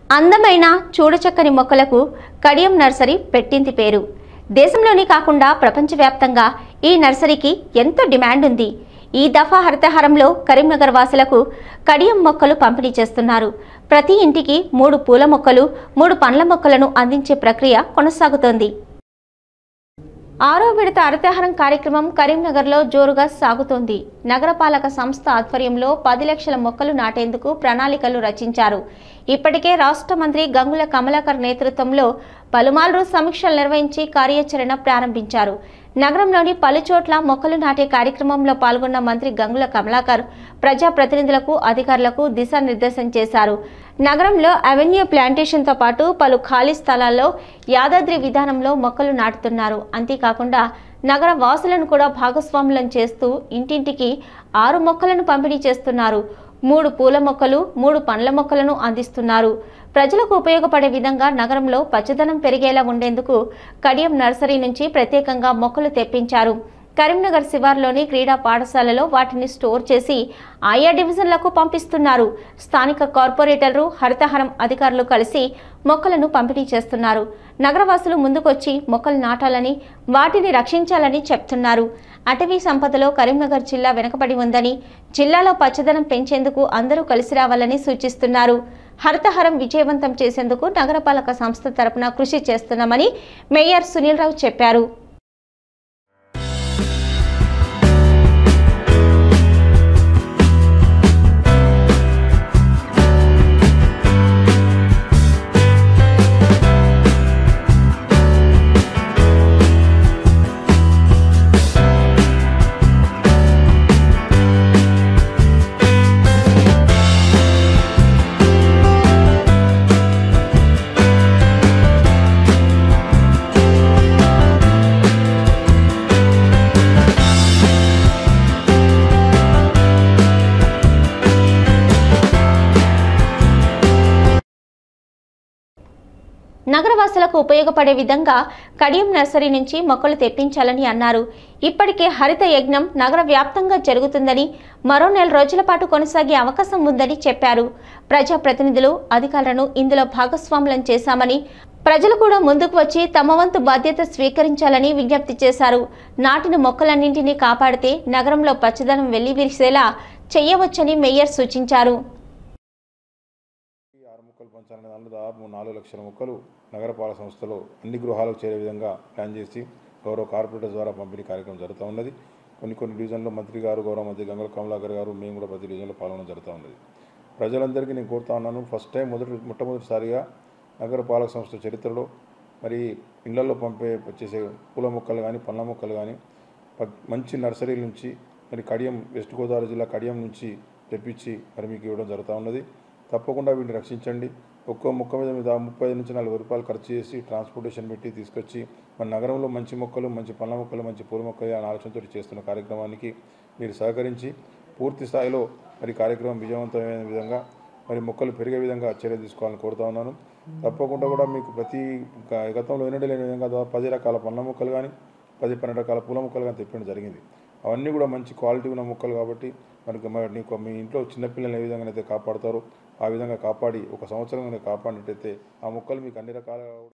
అందమైన చూడచక్కని మొక్కలకు కడియం నర్సరీ పెట్టింది పేరు దేశంలోనే కాకుండా ప్రపంచవ్యాప్తంగా ఈ నర్సరీకి ఎంతో డిమాండ్ ఉంది ఈ దఫా హరితహారంలో కరీంనగర్ వాసులకు కడియం మొక్కలు పంపిణీ చేస్తున్నారు ప్రతి ఇంటికి మూడు పూల మొక్కలు మూడు పండ్ల మొక్కలను అందించే ప్రక్రియ కొనసాగుతోంది ఆరో విడత హరితహారం కార్యక్రమం కరీంనగర్లో జోరుగా సాగుతోంది నగరపాలక సంస్థ ఆధ్వర్యంలో పది లక్షల మొక్కలు నాటేందుకు ప్రణాళికలు రచించారు ఇప్పటికే రాష్ట్ర మంత్రి గంగుల కమలాకర్ నేతృత్వంలో పలుమార్లు సమీక్షలు నిర్వహించి కార్యాచరణ ప్రారంభించారు నగరంలోని పలుచోట్ల మొక్కలు నాటే కార్యక్రమంలో పాల్గొన్న మంత్రి గంగుల కమలాకర్ ప్రజాప్రతినిధులకు అధికారులకు దిశానిర్దేశం చేశారు నగరంలో అవెన్యూ ప్లాంటేషన్తో పాటు పలు ఖాళీ స్థలాల్లో యాదాద్రి విధానంలో మొక్కలు నాటుతున్నారు అంతేకాకుండా నగర వాసులను కూడా భాగస్వాములను చేస్తూ ఇంటింటికి ఆరు మొక్కలను పంపిణీ చేస్తున్నారు మూడు పూల మొక్కలు మూడు పండ్ల మొక్కలను అందిస్తున్నారు ప్రజలకు ఉపయోగపడే విధంగా నగరంలో పచ్చదనం పెరిగేలా ఉండేందుకు కడియం నర్సరీ నుంచి ప్రత్యేకంగా మొక్కలు తెప్పించారు కరీంనగర్ శివార్లోని క్రీడా పాఠశాలలో వాటిని స్టోర్ చేసి ఆయా డివిజన్లకు పంపిస్తున్నారు స్థానిక కార్పొరేటర్లు హరితహారం అధికారులు కలిసి మొక్కలను పంపిణీ చేస్తున్నారు నగరవాసులు ముందుకొచ్చి మొక్కలు నాటాలని వాటిని రక్షించాలని చెప్తున్నారు అటవీ సంపదలో కరీంనగర్ జిల్లా వెనుకబడి ఉందని జిల్లాలో పచ్చదనం పెంచేందుకు అందరూ కలిసి రావాలని సూచిస్తున్నారు హరితహారం విజయవంతం చేసేందుకు నగరపాలక సంస్థ తరపున కృషి చేస్తున్నామని మేయర్ సునీల్ రావు చెప్పారు నగరవాసులకు ఉపయోగపడే విధంగా కడియం నర్సరీ నుంచి మొక్కలు తెప్పించాలని అన్నారు ఇప్పటికే హరిత యజ్ఞం నగర వ్యాప్తంగా జరుగుతుందని మరో నెల రోజుల పాటు కొనసాగే అవకాశం ఉందని చెప్పారు ప్రజాప్రతినిధులు అధికారులను ఇందులో భాగస్వాములను చేశామని ప్రజలు కూడా ముందుకు వచ్చి తమ వంతు బాధ్యత స్వీకరించాలని విజ్ఞప్తి చేశారు నాటిన మొక్కలన్నింటినీ కాపాడితే నగరంలో పచ్చదనం వెల్లివిరిసేలా చేయవచ్చని మేయర్ సూచించారు ఈ ఆరు మొక్కలు పంచాలనే దాంట్లో దాదాపు నాలుగు లక్షల మొక్కలు నగరపాలక సంస్థలో అన్ని గృహాలకు చేరే విధంగా ప్లాన్ చేసి గౌరవ కార్పొరేటర్ ద్వారా పంపిణీ కార్యక్రమం జరుగుతూ ఉన్నది కొన్ని కొన్ని డివిజన్లో మంత్రి గారు గౌరవ మంత్రి గంగల కమలాకర్ గారు మేము కూడా ప్రతి డివిజన్లో పాల్గొనడం జరుగుతూ ఉన్నది ప్రజలందరికీ నేను కోరుతా ఉన్నాను ఫస్ట్ టైం మొదటి మొట్టమొదటిసారిగా నగరపాలక సంస్థ చరిత్రలో మరి ఇళ్లలో పంపే వచ్చేసే పూల మొక్కలు కానీ పండ్ల మొక్కలు కానీ ప- మంచి నర్సరీల నుంచి మరి కడియం వెస్ట్ గోదావరి జిల్లా కడియం నుంచి తెప్పించి మరి మీకు ఇవ్వడం జరుగుతూ ఉన్నది తప్పకుండా వీటిని రక్షించండి ఒక్కో మొక్క మీద మీద ముప్పై నుంచి నలభై రూపాయలు ఖర్చు చేసి ట్రాన్స్పోర్టేషన్ పెట్టి తీసుకొచ్చి మన నగరంలో మంచి మొక్కలు మంచి పండ్ల మొక్కలు మంచి పూల మొక్కలు అనే ఆలోచనతో చేస్తున్న కార్యక్రమానికి మీరు సహకరించి పూర్తి స్థాయిలో మరి కార్యక్రమం విజయవంతమైన విధంగా మరి మొక్కలు పెరిగే విధంగా చర్య తీసుకోవాలని కోరుతా ఉన్నాను తప్పకుండా కూడా మీకు ప్రతి గ- గతంలో ఎన్నడూ లేని విధంగా దాదాపు పది రకాల పండ్ల మొక్కలు కానీ పది పన్నెండు రకాల పూల మొక్కలు కానీ తెప్పడం జరిగింది అవన్నీ కూడా మంచి క్వాలిటీ ఉన్న మొక్కలు కాబట్టి మనకి మరి నీకు మీ ఇంట్లో చిన్నపిల్లలు ఏ విధంగా అయితే కాపాడతారో ఆ విధంగా కాపాడి ఒక సంవత్సరం కనుక కాపాడినట్టయితే ఆ మొక్కలు మీకు అన్ని రకాల